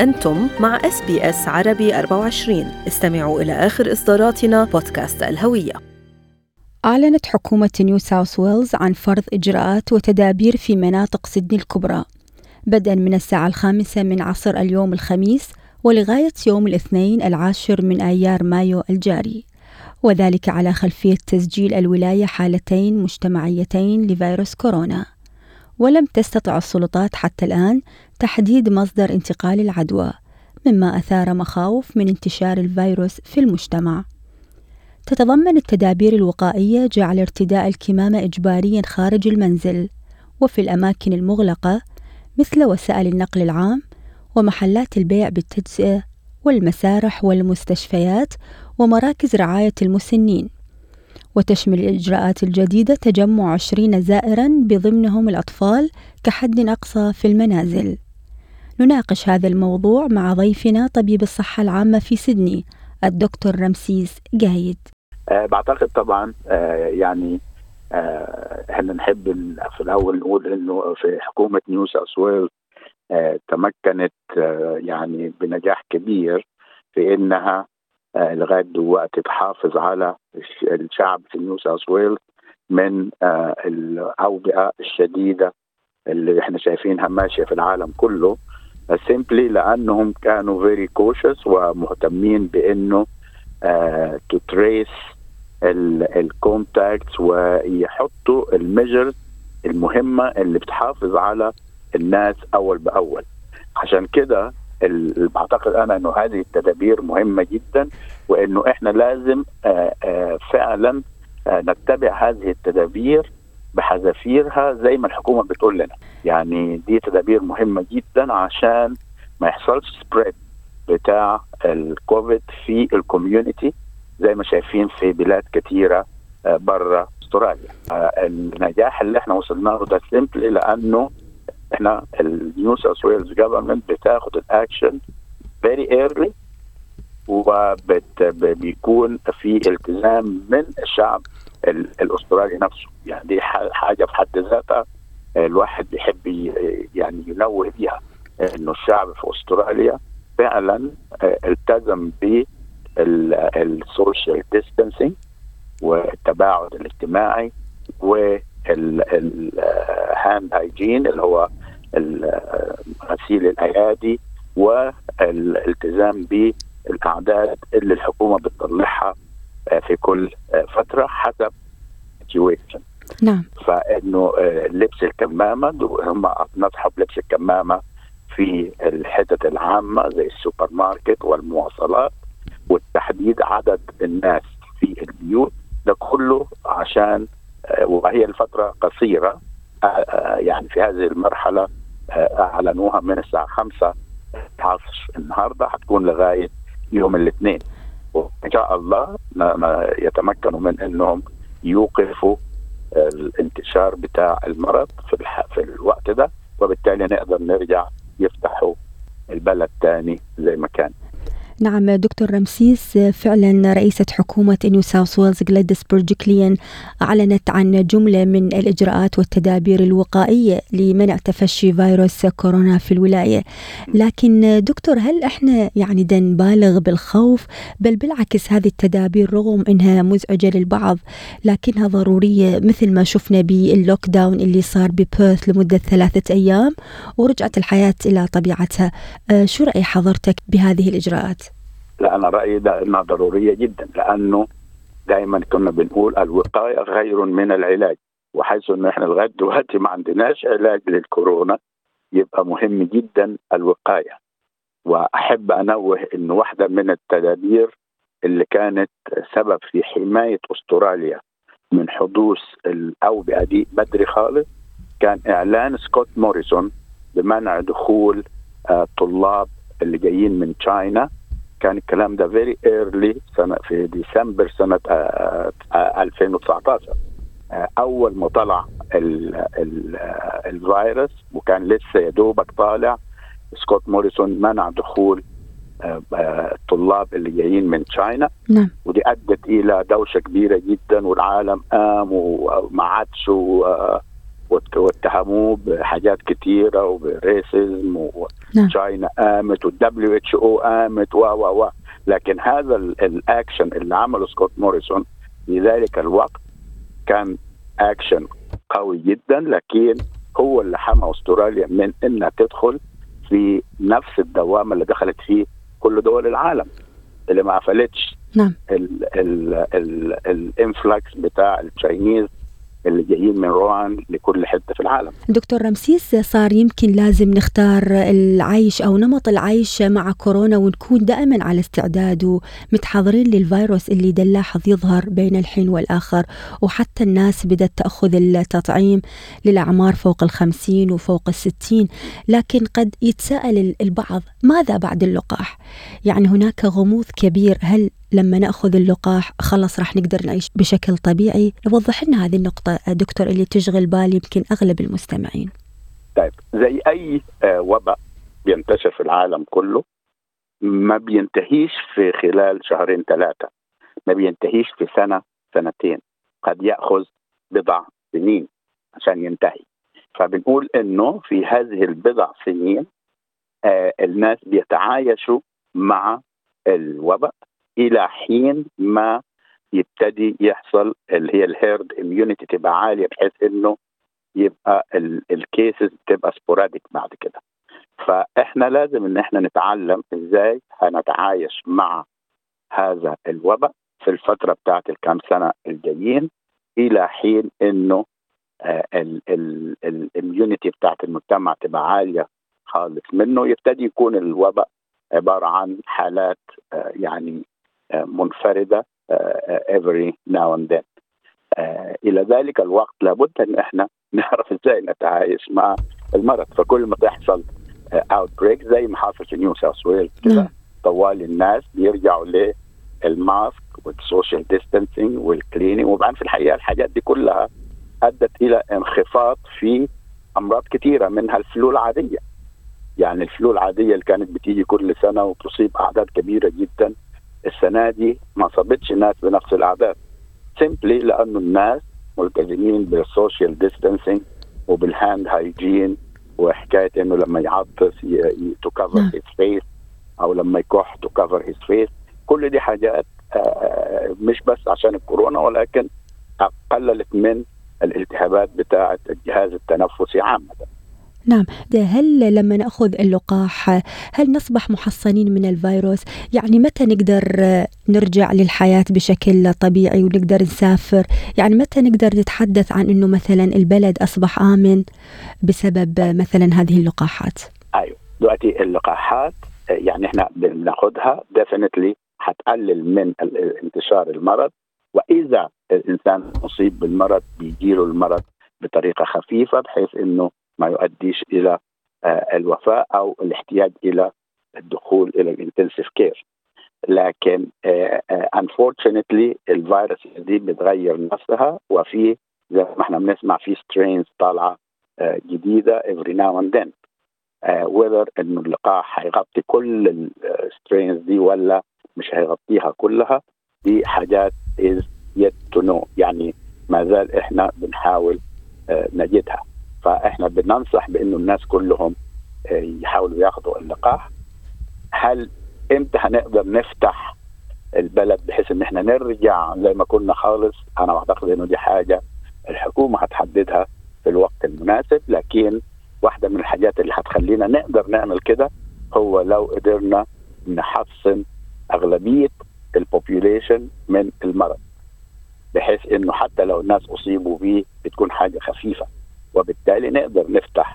أنتم مع اس بي اس عربي 24 استمعوا إلى آخر إصداراتنا بودكاست الهوية أعلنت حكومة نيو ساوث ويلز عن فرض إجراءات وتدابير في مناطق سيدني الكبرى بدءا من الساعة الخامسة من عصر اليوم الخميس ولغاية يوم الاثنين العاشر من أيار مايو الجاري وذلك على خلفية تسجيل الولاية حالتين مجتمعيتين لفيروس كورونا ولم تستطع السلطات حتى الآن تحديد مصدر انتقال العدوى مما أثار مخاوف من انتشار الفيروس في المجتمع تتضمن التدابير الوقائية جعل ارتداء الكمامة إجباريا خارج المنزل وفي الأماكن المغلقة مثل وسائل النقل العام ومحلات البيع بالتجزئة والمسارح والمستشفيات ومراكز رعاية المسنين وتشمل الإجراءات الجديدة تجمع عشرين زائرا بضمنهم الأطفال كحد أقصى في المنازل نناقش هذا الموضوع مع ضيفنا طبيب الصحة العامة في سيدني الدكتور رمسيس جايد أه بعتقد طبعا أه يعني أه احنا نحب في الاول نقول انه في حكومه نيو ساوث ويلز أه تمكنت أه يعني بنجاح كبير في انها أه لغايه دلوقتي تحافظ على الشعب في نيو ساوث ويلز من أه الاوبئه الشديده اللي احنا شايفينها ماشيه في العالم كله سيمبلي لانهم كانوا فيري كوشس ومهتمين بانه تو تريس الكونتاكتس ويحطوا الميجرز المهمه اللي بتحافظ على الناس اول باول عشان كده بعتقد انا انه هذه التدابير مهمه جدا وانه احنا لازم آآ آآ فعلا نتبع هذه التدابير بحذافيرها زي ما الحكومه بتقول لنا يعني دي تدابير مهمه جدا عشان ما يحصلش سبريد بتاع الكوفيد في الكوميونتي زي ما شايفين في بلاد كثيره بره استراليا النجاح اللي احنا وصلنا له ده سيمبلي لانه احنا النيو ساوث ويلز جفرمنت بتاخد الاكشن فيري ايرلي وبيكون في التزام من الشعب الاسترالي نفسه يعني دي حاجه في حد ذاتها الواحد بيحب يعني ينوه بيها انه الشعب في استراليا فعلا التزم بالسوشيال ديستانسينج والتباعد الاجتماعي والهاند هايجين اللي هو غسيل الايادي والالتزام بالاعداد اللي الحكومه بتطلعها في كل فتره حسب سيتويشن نعم فانه لبس الكمامه هم نصحوا بلبس الكمامه في الحتت العامه زي السوبر ماركت والمواصلات والتحديد عدد الناس في البيوت ده كله عشان وهي الفتره قصيره يعني في هذه المرحله اعلنوها من الساعه 5 العصر النهارده حتكون لغايه يوم الاثنين وان شاء الله ما يتمكنوا من انهم يوقفوا الانتشار بتاع المرض في, الح... في الوقت ده وبالتالي نقدر نرجع يفتحوا البلد تاني زي ما كان نعم دكتور رمسيس فعلا رئيسة حكومة نيو ساوث ويلز جلاديس برجكليان أعلنت عن جملة من الإجراءات والتدابير الوقائية لمنع تفشي فيروس كورونا في الولاية لكن دكتور هل إحنا يعني دا نبالغ بالخوف بل بالعكس هذه التدابير رغم إنها مزعجة للبعض لكنها ضرورية مثل ما شفنا باللوك داون اللي صار ببيرث لمدة ثلاثة أيام ورجعت الحياة إلى طبيعتها شو رأي حضرتك بهذه الإجراءات؟ لا انا رايي ده انها ضروريه جدا لانه دائما كنا بنقول الوقايه خير من العلاج وحيث ان احنا لغايه دلوقتي ما عندناش علاج للكورونا يبقى مهم جدا الوقايه واحب انوه ان واحده من التدابير اللي كانت سبب في حمايه استراليا من حدوث الاوبئه دي بدري خالص كان اعلان سكوت موريسون بمنع دخول آه طلاب اللي جايين من تشاينا كان الكلام ده فيري ايرلي سنه في ديسمبر سنه آآ آآ 2019 اول ما طلع ال ال الفيروس وكان لسه يا دوبك طالع سكوت موريسون منع دخول الطلاب اللي جايين من تشاينا نعم ودي ادت الى دوشه كبيره جدا والعالم قام وما عادش واتهموه بحاجات كتيره وبريسيزم وتشاينا قامت والدبليو اتش او قامت و و و لكن هذا الاكشن اللي عمله سكوت موريسون في ذلك الوقت كان اكشن قوي جدا لكن هو اللي حمى استراليا من انها تدخل في نفس الدوامه اللي دخلت فيه كل دول العالم اللي ما قفلتش نعم الانفلكس بتاع التشاينيز اللي جايين من روان لكل حته في العالم. دكتور رمسيس صار يمكن لازم نختار العيش او نمط العيش مع كورونا ونكون دائما على استعداد ومتحضرين للفيروس اللي دلاحظ يظهر بين الحين والاخر وحتى الناس بدات تاخذ التطعيم للاعمار فوق الخمسين وفوق الستين لكن قد يتساءل البعض ماذا بعد اللقاح؟ يعني هناك غموض كبير هل لما ناخذ اللقاح خلص راح نقدر نعيش بشكل طبيعي وضح لنا هذه النقطه دكتور اللي تشغل بال يمكن اغلب المستمعين طيب زي اي وباء بينتشر في العالم كله ما بينتهيش في خلال شهرين ثلاثه ما بينتهيش في سنه سنتين قد ياخذ بضع سنين عشان ينتهي فبنقول انه في هذه البضع سنين آه الناس بيتعايشوا مع الوباء الى حين ما يبتدي يحصل اللي هي الهيرد اميونيتي تبقى عاليه بحيث انه يبقى الكيسز تبقى سبوراديك بعد كده فاحنا لازم ان احنا نتعلم ازاي هنتعايش مع هذا الوباء في الفتره بتاعت الكام سنه الجايين الى حين انه الاميونيتي بتاعت المجتمع تبقى عاليه خالص منه يبتدي يكون الوباء عباره عن حالات يعني منفرده every now and then الى ذلك الوقت لابد ان احنا نعرف ازاي نتعايش مع المرض فكل ما تحصل اوت بريك زي ما حصل في نيو ساوث ويلز كده طوال الناس بيرجعوا للماسك والسوشيال ديستانسينج والكلينينج وبعدين في الحقيقه الحاجات دي كلها ادت الى انخفاض في امراض كثيره منها الفلو العاديه يعني الفلو العاديه اللي كانت بتيجي كل سنه وتصيب اعداد كبيره جدا السنه دي ما صابتش الناس بنفس الاعداد سيمبلي لانه الناس ملتزمين بالسوشيال ديستانسينج وبالهاند هايجين وحكايه انه لما يعطس تو كفر هيز فيس او لما يكح تو كفر هيز فيس كل دي حاجات مش بس عشان الكورونا ولكن قللت من الالتهابات بتاعه الجهاز التنفسي عامه نعم ده هل لما ناخذ اللقاح هل نصبح محصنين من الفيروس يعني متى نقدر نرجع للحياه بشكل طبيعي ونقدر نسافر يعني متى نقدر نتحدث عن انه مثلا البلد اصبح امن بسبب مثلا هذه اللقاحات ايوه دلوقتي اللقاحات يعني احنا بناخذها ديفينتلي حتقلل من انتشار المرض واذا الانسان اصيب بالمرض بيجيله المرض بطريقه خفيفه بحيث انه ما يؤديش الى الوفاه او الاحتياج الى الدخول الى الانتنسيف كير لكن انفورشنتلي الفيروس دي بتغير نفسها وفي زي ما احنا بنسمع في سترينز طالعه جديده every now and then whether انه اللقاح هيغطي كل السترينز دي ولا مش هيغطيها كلها دي حاجات is yet to know يعني ما زال احنا بنحاول نجدها فاحنا بننصح بانه الناس كلهم يحاولوا ياخذوا اللقاح هل امتى هنقدر نفتح البلد بحيث ان احنا نرجع زي ما كنا خالص انا اعتقد انه دي حاجه الحكومه هتحددها في الوقت المناسب لكن واحده من الحاجات اللي هتخلينا نقدر نعمل كده هو لو قدرنا نحصن اغلبيه البوبيوليشن من المرض بحيث انه حتى لو الناس اصيبوا به بتكون حاجه خفيفه وبالتالي نقدر نفتح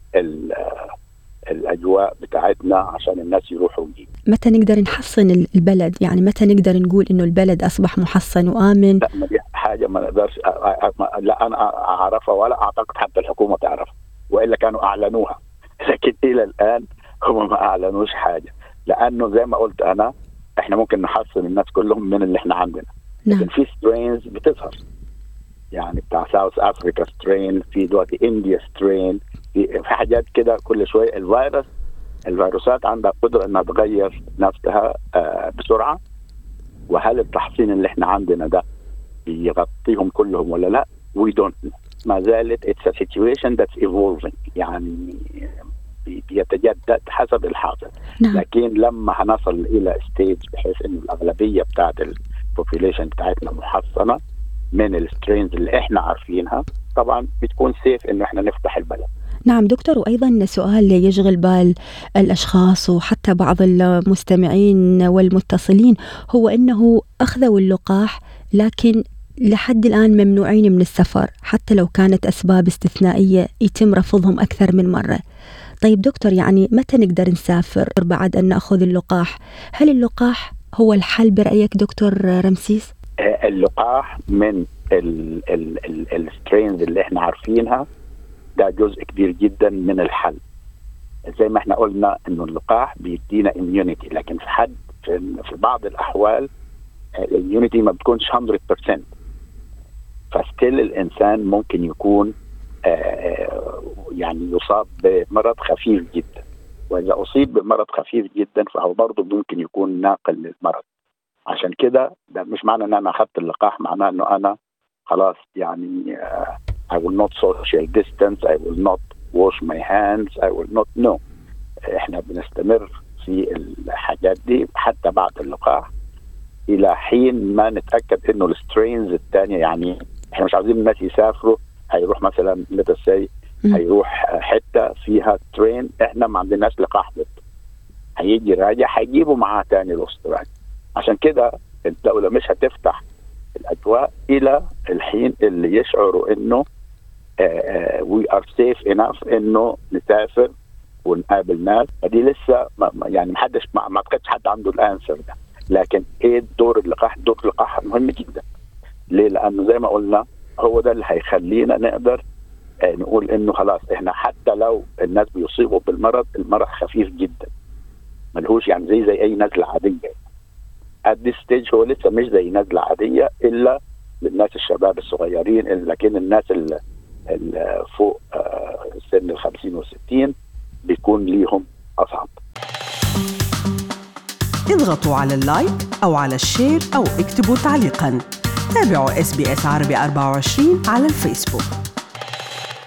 الاجواء بتاعتنا عشان الناس يروحوا ويجيبوا متى نقدر نحصن البلد يعني متى نقدر نقول انه البلد اصبح محصن وامن لا ما دي حاجه ما نقدرش لا انا اعرفها ولا اعتقد حتى الحكومه تعرفها والا كانوا اعلنوها لكن الى الان هم ما اعلنوش حاجه لانه زي ما قلت انا احنا ممكن نحصن الناس كلهم من اللي احنا عندنا نعم. لكن في سترينز بتظهر يعني بتاع ساوث افريكا سترين في دلوقتي انديا سترين في, في حاجات كده كل شويه الفيروس الفيروسات عندها قدره انها تغير نفسها آه بسرعه وهل التحصين اللي احنا عندنا ده بيغطيهم كلهم ولا لا؟ وي دونت ما زالت it's a situation that's evolving يعني بيتجدد حسب الحاصل نعم. لكن لما هنصل الى ستيج بحيث انه الاغلبيه بتاعت البوبيليشن بتاعتنا محصنه من السترينز اللي احنا عارفينها طبعا بتكون سيف انه احنا نفتح البلد نعم دكتور وايضا سؤال يشغل بال الاشخاص وحتى بعض المستمعين والمتصلين هو انه اخذوا اللقاح لكن لحد الآن ممنوعين من السفر حتى لو كانت أسباب استثنائية يتم رفضهم أكثر من مرة طيب دكتور يعني متى نقدر نسافر بعد أن نأخذ اللقاح هل اللقاح هو الحل برأيك دكتور رمسيس؟ آه، اللقاح من السترينز اللي احنا عارفينها ده جزء كبير جدا من الحل زي ما احنا قلنا انه اللقاح بيدينا اميونيتي لكن في حد في بعض الاحوال الاميونيتي ما بتكونش 100% فستيل الانسان ممكن يكون آه، آه، يعني يصاب بمرض خفيف جدا واذا اصيب بمرض خفيف جدا فهو برضه ممكن يكون ناقل للمرض عشان كده ده مش معنى ان انا اخذت اللقاح معناه انه انا خلاص يعني uh, I will not social distance I will not wash my hands I will not no احنا بنستمر في الحاجات دي حتى بعد اللقاح الى حين ما نتاكد انه السترينز الثانيه يعني احنا مش عايزين الناس يسافروا هيروح مثلا ليتس هيروح حته فيها ترين احنا ما عندناش لقاح ضد هيجي راجع هيجيبوا معاه تاني الاسترالي عشان كده الدوله مش هتفتح الاجواء الى الحين اللي يشعروا انه وي ار سيف انف انه نسافر ونقابل ناس فدي لسه ما يعني ما حدش ما اعتقدش حد عنده الانسر ده لكن ايه دور اللقاح؟ دور اللقاح مهم جدا ليه؟ لانه زي ما قلنا هو ده اللي هيخلينا نقدر آه، نقول انه خلاص احنا حتى لو الناس بيصيبوا بالمرض المرض خفيف جدا ملهوش يعني زي زي اي نزله عاديه ات ذيس ستيج هو لسه مش زي نزله عاديه الا للناس الشباب الصغيرين لكن الناس اللي فوق آه، سن ال 50 و 60 بيكون ليهم اصعب اضغطوا على اللايك او على الشير او اكتبوا تعليقا تابعوا اس بي اس عربي 24 على الفيسبوك